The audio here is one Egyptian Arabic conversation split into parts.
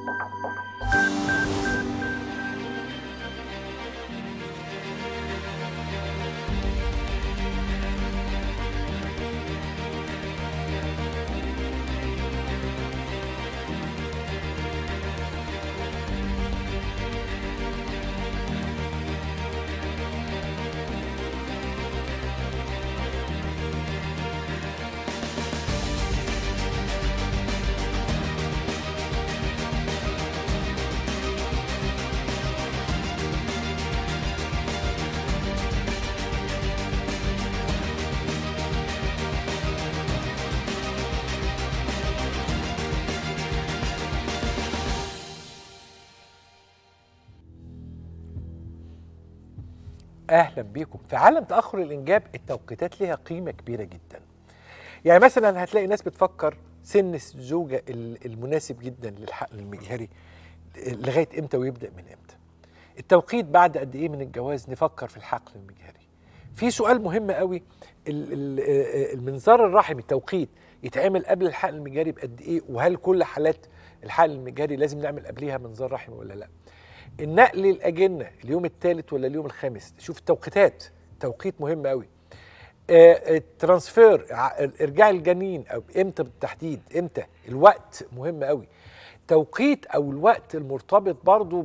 اهلا بيكم في عالم تاخر الانجاب التوقيتات ليها قيمه كبيره جدا يعني مثلا هتلاقي ناس بتفكر سن الزوجه ال- المناسب جدا للحقن المجهري لغايه امتى ويبدا من امتى التوقيت بعد قد ايه من الجواز نفكر في الحقن المجهري في سؤال مهم قوي ال- ال- آه، المنظار الرحمي التوقيت يتعمل قبل الحقن المجهري بقد ايه وهل كل حالات الحقن المجهري لازم نعمل قبليها منظار رحمي ولا لا النقل للاجنه اليوم الثالث ولا اليوم الخامس شوف التوقيتات توقيت مهم قوي آه، الترانسفير ع- ارجاع الجنين او امتى بالتحديد امتى الوقت مهم قوي توقيت او الوقت المرتبط برضو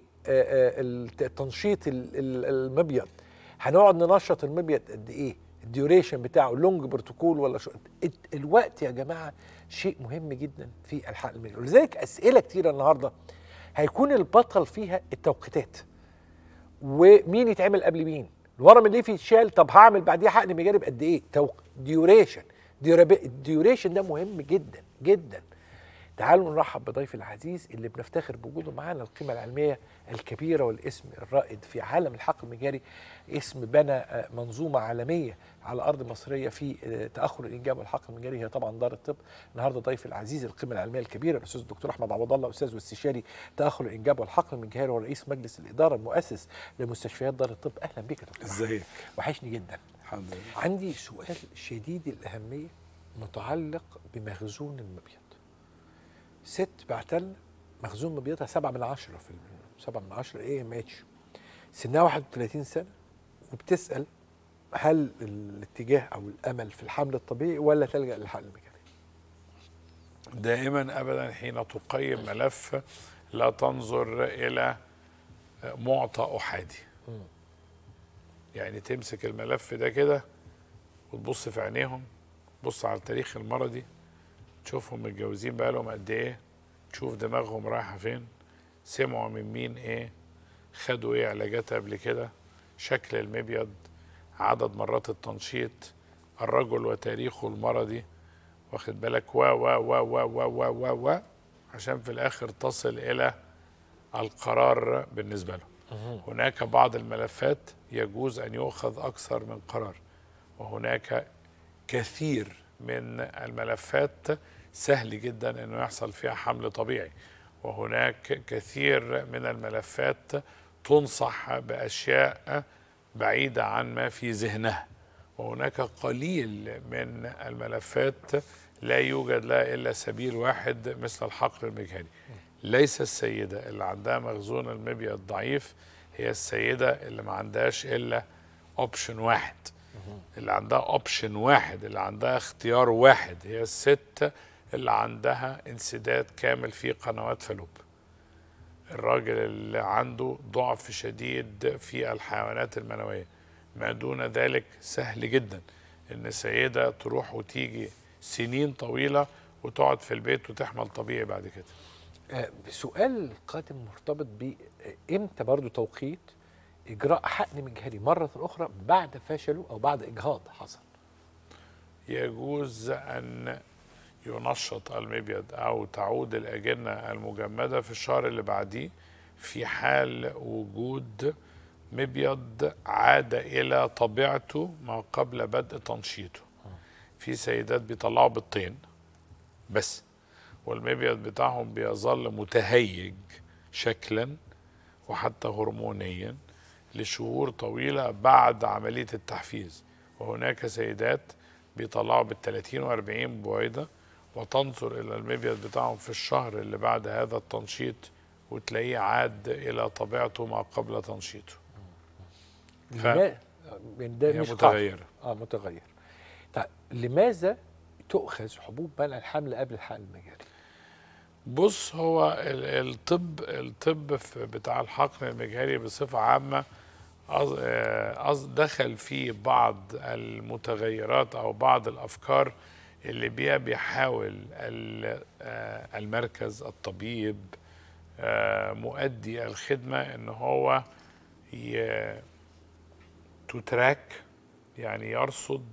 بتنشيط المبيض هنقعد ننشط المبيض قد ايه الديوريشن بتاعه لونج بروتوكول ولا شو الت- الوقت يا جماعه شيء مهم جدا في الحقن المجهري ولذلك اسئله كتيره النهارده هيكون البطل فيها التوقيتات ومين يتعمل قبل مين الورم اللي فيه يتشال طب هعمل بعديها حقن مجاري بقد ايه توق... ديوريشن الديوريشن ده مهم جدا جدا تعالوا نرحب بضيف العزيز اللي بنفتخر بوجوده معانا القيمه العلميه الكبيره والاسم الرائد في عالم الحقل المجاري اسم بنى آه، منظومه عالميه على ارض مصريه في آه، تاخر الانجاب والحقل المجاري هي طبعا دار الطب النهارده ضيف العزيز القيمه العلميه الكبيره الاستاذ الدكتور احمد عوض الله استاذ واستشاري تاخر الانجاب والحقل المجهري ورئيس مجلس الاداره المؤسس لمستشفيات دار الطب اهلا بك يا دكتور أحمد. ازيك وحشني جدا الحمد لله عندي سؤال شديد الأهمية متعلق بمخزون المبيض ست بعتلنا مخزون مبيضها سبعة من عشرة في ال- سبعة من عشرة ايه ام اتش سنها 31 سنة وبتسأل هل الاتجاه أو الأمل في الحمل الطبيعي ولا تلجأ للحقن المجاري دائما ابدا حين تقيم ملف لا تنظر الى معطى احادي يعني تمسك الملف ده كده وتبص في عينيهم تبص على التاريخ المرضي تشوفهم متجوزين بقالهم قد ايه تشوف دماغهم رايحه فين سمعوا من مين ايه خدوا ايه علاجات قبل كده شكل المبيض عدد مرات التنشيط الرجل وتاريخه المرضي واخد بالك و و و و و و و و عشان في الاخر تصل الى القرار بالنسبه له هناك بعض الملفات يجوز ان يؤخذ اكثر من قرار وهناك كثير من الملفات سهل جدا انه يحصل فيها حمل طبيعي وهناك كثير من الملفات تنصح باشياء بعيده عن ما في ذهنها وهناك قليل من الملفات لا يوجد لها الا سبيل واحد مثل الحقل المجهري ليس السيده اللي عندها مخزون المبيض ضعيف هي السيده اللي ما عندهاش الا اوبشن واحد اللي عندها اوبشن واحد اللي عندها اختيار واحد هي الست اللي عندها انسداد كامل في قنوات فالوب الراجل اللي عنده ضعف شديد في الحيوانات المنويه ما دون ذلك سهل جدا ان سيده تروح وتيجي سنين طويله وتقعد في البيت وتحمل طبيعي بعد كده آه، سؤال قادم مرتبط بامتى برضو توقيت اجراء حقن مجهري مره اخرى بعد فشله او بعد اجهاض حصل يجوز ان ينشط المبيض او تعود الاجنه المجمده في الشهر اللي بعديه في حال وجود مبيض عاد الى طبيعته ما قبل بدء تنشيطه في سيدات بيطلعوا بيضتين بس والمبيض بتاعهم بيظل متهيج شكلا وحتى هرمونيا لشهور طويلة بعد عملية التحفيز وهناك سيدات بيطلعوا بال 30 و 40 بويضة وتنظر الى المبيض بتاعهم في الشهر اللي بعد هذا التنشيط وتلاقيه عاد الى طبيعته ما قبل تنشيطه ف- لما- من ده هي مش قاعدة. متغيره اه متغير طيب لماذا تؤخذ حبوب منع الحمل قبل الحقن المجاري؟ بص هو ال- الطب الطب في- بتاع الحقن المجهري بصفة عامة أص- آه، أص- دخل فيه بعض المتغيرات أو بعض الأفكار اللي بيها بيحاول ال- آه، المركز الطبيب آه، مؤدي الخدمة إن هو ي- تتراك يعني يرصد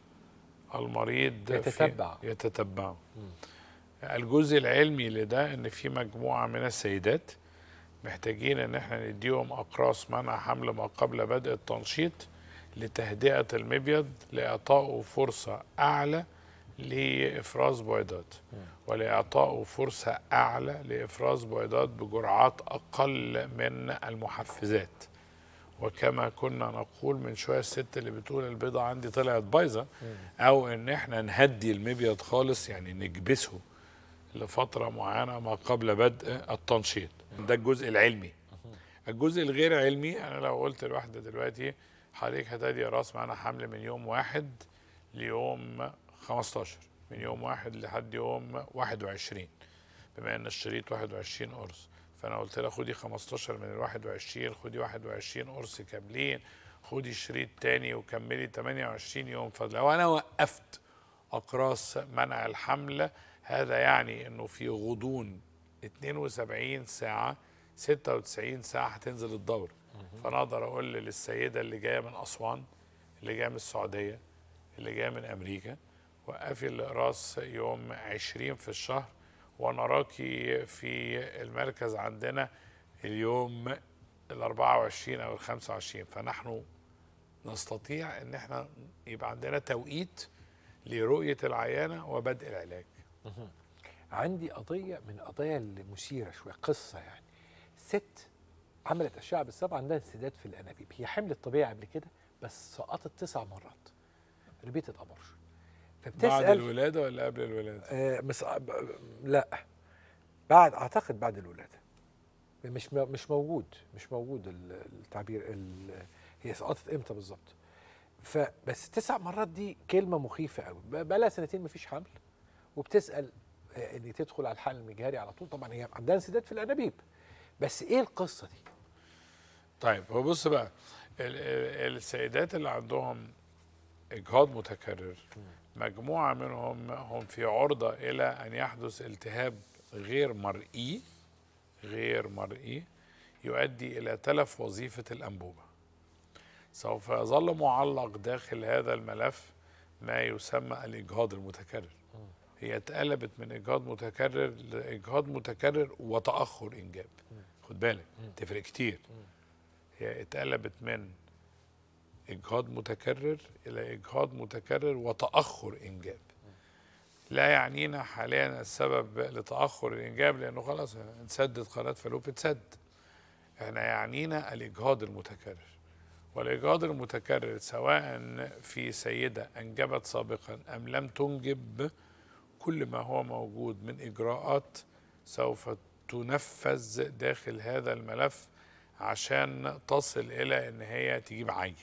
المريض في- يتتبع. يتتبعه الجزء العلمي لده ان في مجموعه من السيدات محتاجين ان احنا نديهم اقراص منع حمل ما قبل بدء التنشيط لتهدئه المبيض لاعطائه فرصه اعلى لافراز بويضات ولاعطائه فرصه اعلى لافراز بويضات بجرعات اقل من المحفزات وكما كنا نقول من شويه الست اللي بتقول البيضه عندي طلعت بايظه او ان احنا نهدي المبيض خالص يعني نكبسه لفتره معينه ما قبل بدء التنشيط ده الجزء العلمي الجزء الغير علمي انا لو قلت لواحده دلوقتي حضرتك هتدي راس معانا حمل من يوم واحد ليوم 15 من يوم واحد لحد يوم 21 بما ان الشريط 21 قرص فانا قلت لها خدي 15 من ال 21 خدي 21 قرص كاملين خدي شريط تاني وكملي 28 يوم فلو انا وقفت اقراص منع الحمل هذا يعني انه في غضون 72 ساعه 96 ساعه هتنزل الدوره فانا اقدر اقول للسيده اللي جايه من اسوان اللي جايه من السعوديه اللي جايه من امريكا وقفي الاقراص يوم 20 في الشهر ونراكي في المركز عندنا اليوم ال 24 او ال 25 فنحن نستطيع ان احنا يبقى عندنا توقيت لرؤيه العيانه وبدء العلاج عندي قضيه من القضايا المثيره شويه قصه يعني ست عملت اشعه بالصبع عندها انسداد في الانابيب هي حملت طبيعي قبل كده بس سقطت تسع مرات ربيت الابرش بعد فبتسال الولاده ولا قبل الولاده آه مس... ب- لا بعد اعتقد بعد الولاده مش م- مش موجود مش موجود ال- التعبير ال... هي سقطت امتى بالظبط فبس تسع مرات دي كلمه مخيفه قوي بقى لها سنتين مفيش حمل وبتسال آه، ان تدخل على الحقن المجهري على طول طبعا هي عندها انسداد في الانابيب بس ايه القصه دي طيب هو بص بقى ال- ال- السيدات اللي عندهم اجهاض متكرر مجموعه منهم هم في عرضه الى ان يحدث التهاب غير مرئي غير مرئي يؤدي الى تلف وظيفه الانبوبه سوف يظل معلق داخل هذا الملف ما يسمى الاجهاض المتكرر هي اتقلبت من اجهاض متكرر لاجهاض متكرر وتاخر انجاب خد بالك تفرق كتير هي اتقلبت من اجهاض متكرر الى اجهاض متكرر وتاخر انجاب لا يعنينا حاليا السبب لتاخر الانجاب لانه خلاص انسدت قناه فالوب اتسد احنا يعنينا الاجهاض المتكرر والاجهاض المتكرر سواء في سيده انجبت سابقا ام لم تنجب كل ما هو موجود من اجراءات سوف تنفذ داخل هذا الملف عشان تصل الى ان هي تجيب عيل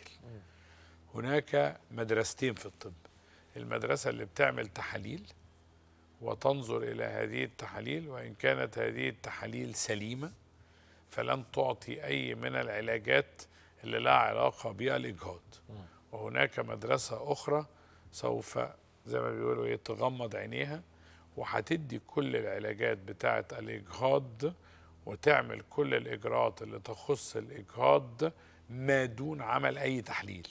هناك مدرستين في الطب المدرسه اللي بتعمل تحاليل وتنظر الى هذه التحاليل وان كانت هذه التحاليل سليمه فلن تعطي اي من العلاجات اللي لها علاقه بالاجهاض وهناك مدرسه اخرى سوف زي ما بيقولوا ايه تغمض عينيها وهتدي كل العلاجات بتاعه الاجهاض وتعمل كل الاجراءات اللي تخص الاجهاض ما دون عمل اي تحليل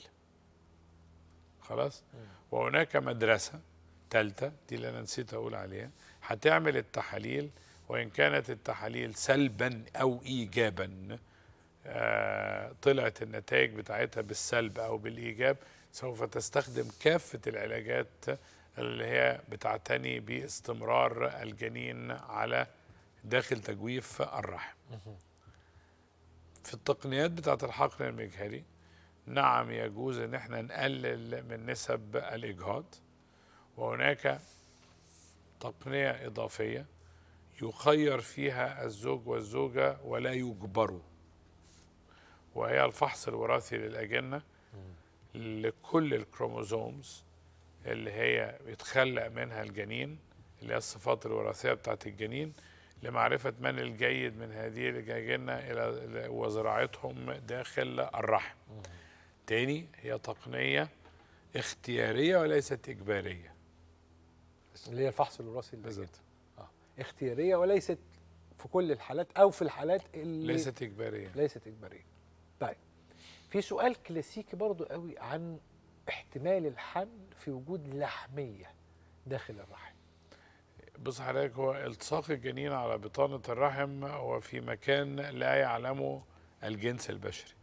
خلاص وهناك مدرسه ثالثه دي اللي انا نسيت اقول عليها هتعمل التحاليل وان كانت التحاليل سلبا او ايجابا آه طلعت النتائج بتاعتها بالسلب او بالايجاب سوف تستخدم كافه العلاجات اللي هي بتعتني باستمرار الجنين على داخل تجويف الرحم في التقنيات بتاعه الحقن المجهري نعم يجوز ان احنا نقلل من نسب الاجهاض وهناك تقنية إضافية يخير فيها الزوج والزوجة ولا يجبروا وهي الفحص الوراثي للأجنة لكل الكروموزومز اللي هي بيتخلق منها الجنين اللي هي الصفات الوراثية بتاعت الجنين لمعرفة من الجيد من هذه الأجنة إلى وزراعتهم داخل الرحم تاني هي تقنية اختيارية وليست إجبارية اللي هي الفحص الوراثي للأجنة. بالظبط آه. اختياريه وليست في كل الحالات او في الحالات اللي ليست إجبارية ليست اجباريه طيب في سؤال كلاسيكي برضو قوي عن احتمال الحمل في وجود لحميه داخل الرحم بص حضرتك هو التصاق الجنين على بطانة الرحم هو في مكان لا يعلمه الجنس البشري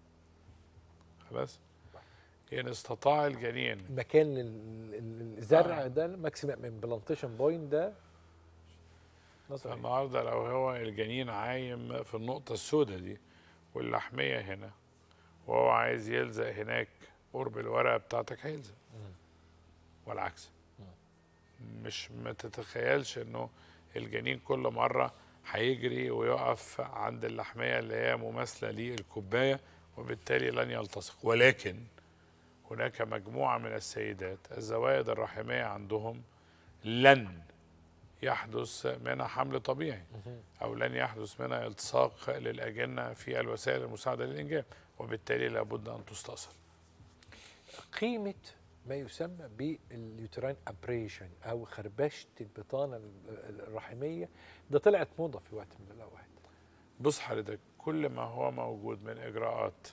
خلاص إن استطاع الجنين مكان ال- ال- الزرع ده الماكسيمم من بلانتيشن بوينت ده نظري فالنهارده لو هو الجنين عايم في النقطة السوداء دي واللحمية هنا وهو عايز يلزق هناك قرب الورقة بتاعتك هيلزق والعكس مش ما تتخيلش انه الجنين كل مرة هيجري ويقف عند اللحمية اللي هي مماثلة للكوباية وبالتالي لن يلتصق ولكن هناك مجموعة من السيدات الزوائد الرحمية عندهم لن يحدث منها حمل طبيعي او لن يحدث منها التصاق للاجنه في الوسائل المساعده للانجاب وبالتالي لابد ان تستأصل قيمه ما يسمى باليوترين ابريشن او خربشه البطانه ال- الرحميه ده طلعت موضه في وقت من الاوقات بص حضرتك كل ما هو موجود من اجراءات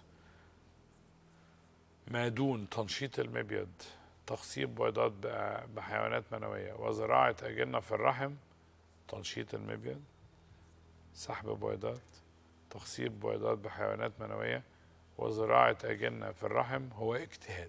ما دون تنشيط المبيض تخصيب بيضات ب- بحيوانات منويه وزراعه اجنه في الرحم تنشيط المبيض سحب بيضات تخصيب بيضات بحيوانات منويه وزراعه اجنه في الرحم هو اجتهاد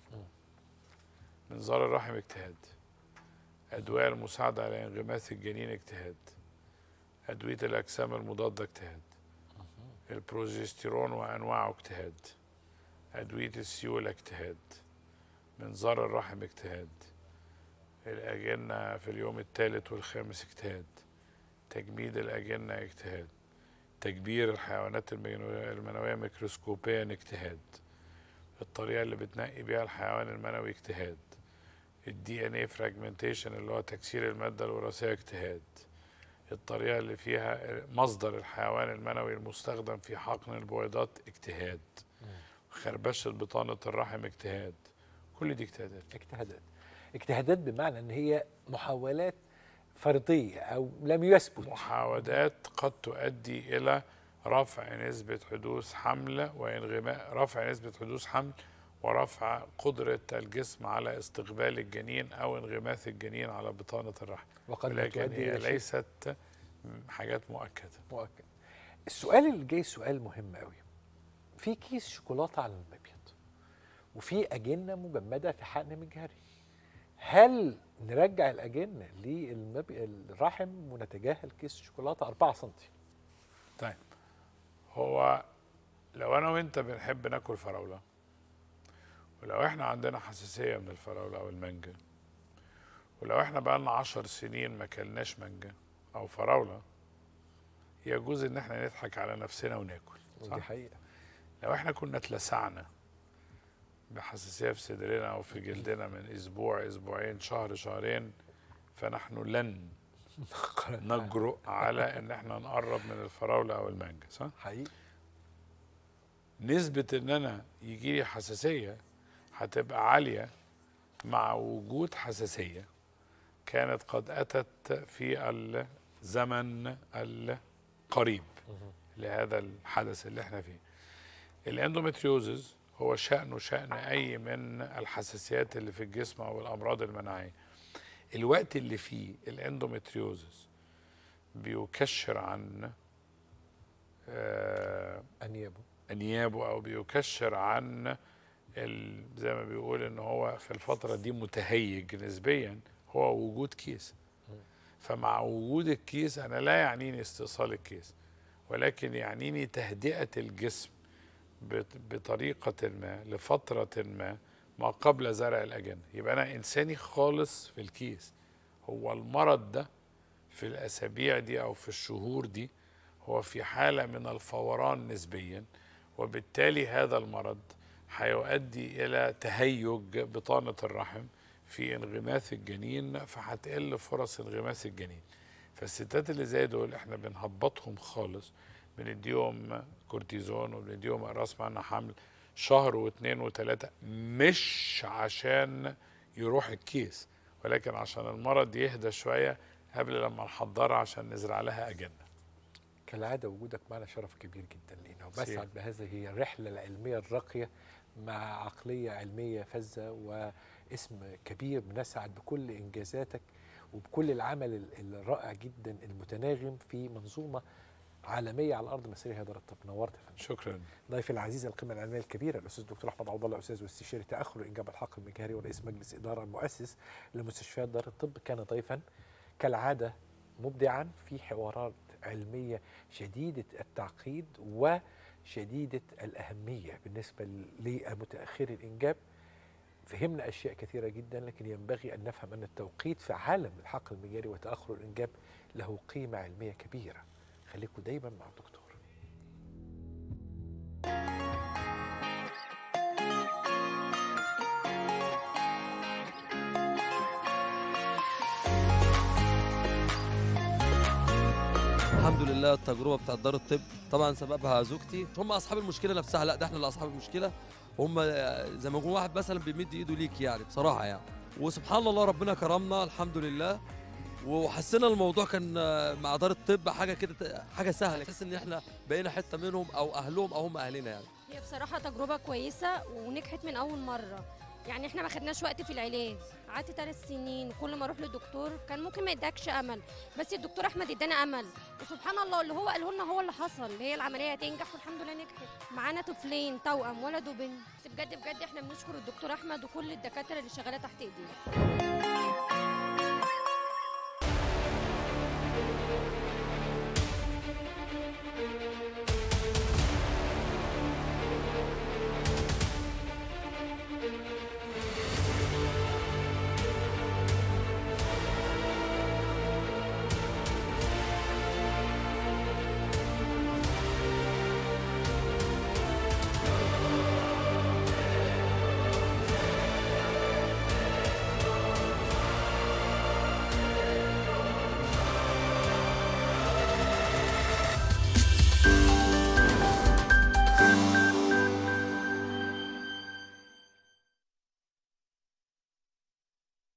منظار الرحم اجتهاد ادويه المساعده على انغماس الجنين اجتهاد أدوية الأجسام المضادة اجتهاد البروجستيرون وأنواعه اجتهاد أدوية السيولة اجتهاد منظار الرحم اجتهاد الأجنة في اليوم الثالث والخامس اجتهاد تجميد الأجنة اجتهاد تكبير الحيوانات المنوية المنوية ميكروسكوبيا اجتهاد الطريقة اللي بتنقي بيها الحيوان المنوي اجتهاد الدي ان اي فراجمنتيشن اللي هو تكسير المادة الوراثية اجتهاد الطريقة اللي فيها مصدر الحيوان المنوي المستخدم في حقن البويضات اجتهاد خربشة بطانة الرحم اجتهاد كل دي اجتهادات اجتهادات اجتهادات بمعنى ان هي محاولات فرديه او لم يثبت محاولات قد تؤدي إلى رفع نسبة حدوث حمل وانغماء رفع نسبة حدوث حمل ورفع قدرة الجسم على استقبال الجنين أو انغماس الجنين على بطانة الرحم وقد لكن تؤدي هي إلى شيء ليست حاجات مؤكدة مؤكد السؤال اللي جاي سؤال مهم قوي في كيس شوكولاته على المبيض وفي اجنه مجمده في حقن مجهري هل نرجع الاجنه للرحم ونتجاهل كيس الشوكولاته 4 سم طيب هو لو انا وانت بنحب ناكل فراوله ولو احنا عندنا حساسيه من الفراوله او المانجا ولو احنا بقالنا عشر سنين ما كلناش مانجا او فراوله يجوز ان احنا نضحك على نفسنا وناكل ودي صح؟ حقيقه لو احنا كنا اتلسعنا بحساسيه في صدرنا او في جلدنا من اسبوع اسبوعين شهر شهرين فنحن لن نجرؤ على ان احنا نقرب من الفراوله او المانجا صح؟ حقيقي نسبة ان انا يجي لي حساسية هتبقى عالية مع وجود حساسية كانت قد اتت في الزمن القريب لهذا الحدث اللي احنا فيه الاندومتريوزز هو شأنه شأن اي من الحساسيات اللي في الجسم او الامراض المناعية الوقت اللي فيه الاندومتريوزز بيكشر عن آه انيابه انيابه او بيكشر عن ال- زي ما بيقول ان هو في الفتره دي متهيج نسبيا هو وجود كيس فمع وجود الكيس انا لا يعنيني استئصال الكيس ولكن يعنيني تهدئه الجسم بط- بطريقه ما لفتره ما ما قبل زرع الاجنه يبقى انا انساني خالص في الكيس هو المرض ده في الاسابيع دي او في الشهور دي هو في حاله من الفوران نسبيا وبالتالي هذا المرض هيؤدي الى تهيج بطانه الرحم في انغماس الجنين فهتقل فرص انغماس الجنين فالستات اللي زي دول احنا بنهبطهم خالص بنديهم كورتيزون وبنديهم اقراص معنى حمل شهر واثنين وثلاثه مش عشان يروح الكيس ولكن عشان المرض يهدى شويه قبل لما نحضرها عشان نزرع لها اجنه كالعاده وجودك معنا شرف كبير جدا لينا سي. وبسعد بهذه الرحله العلميه الراقيه مع عقليه علميه فذه واسم كبير بنسعد بكل انجازاتك وبكل العمل ال- الرائع جدا المتناغم في منظومه عالميه على ارض مسيرها دار الطب نورت يا فندم شكرا ضيفي العزيز القيمه العلميه الكبيره الاستاذ دكتور احمد عبد الله استاذ واستشاري تاخر انجاب الحقل المجهري ورئيس مجلس اداره المؤسس لمستشفيات دار الطب كان ضيفا كالعاده مبدعا في حوارات علميه شديده التعقيد وشديده الاهميه بالنسبه لمتاخري الانجاب فهمنا اشياء كثيره جدا لكن ينبغي ان نفهم ان التوقيت في عالم الحقل المجاري وتاخر الانجاب له قيمه علميه كبيره خليكم دايما مع الدكتور الحمد لله التجربه بتاعت دار الطب طبعا سببها زوجتي هم اصحاب المشكله نفسها لا ده احنا اللي اصحاب المشكله هم زي ما يكون واحد مثلا بيمد ايده ليك يعني بصراحه يعني وسبحان الله ربنا كرمنا الحمد لله وحسينا الموضوع كان مع دار الطب حاجه كده حاجه سهله تحس ان احنا بقينا حته منهم او اهلهم او هم اهلنا يعني هي بصراحة تجربة كويسة ونجحت من أول مرة يعني احنا ما خدناش وقت في العلاج قعدت ثلاث سنين كل ما اروح للدكتور كان ممكن ما يدكش امل بس الدكتور احمد ادانا امل وسبحان الله اللي هو قاله لنا هو اللي حصل هي العمليه هتنجح والحمد لله نجحت معانا طفلين توأم ولد وبنت بس بجد بجد احنا بنشكر الدكتور احمد وكل الدكاتره اللي شغاله تحت ايديه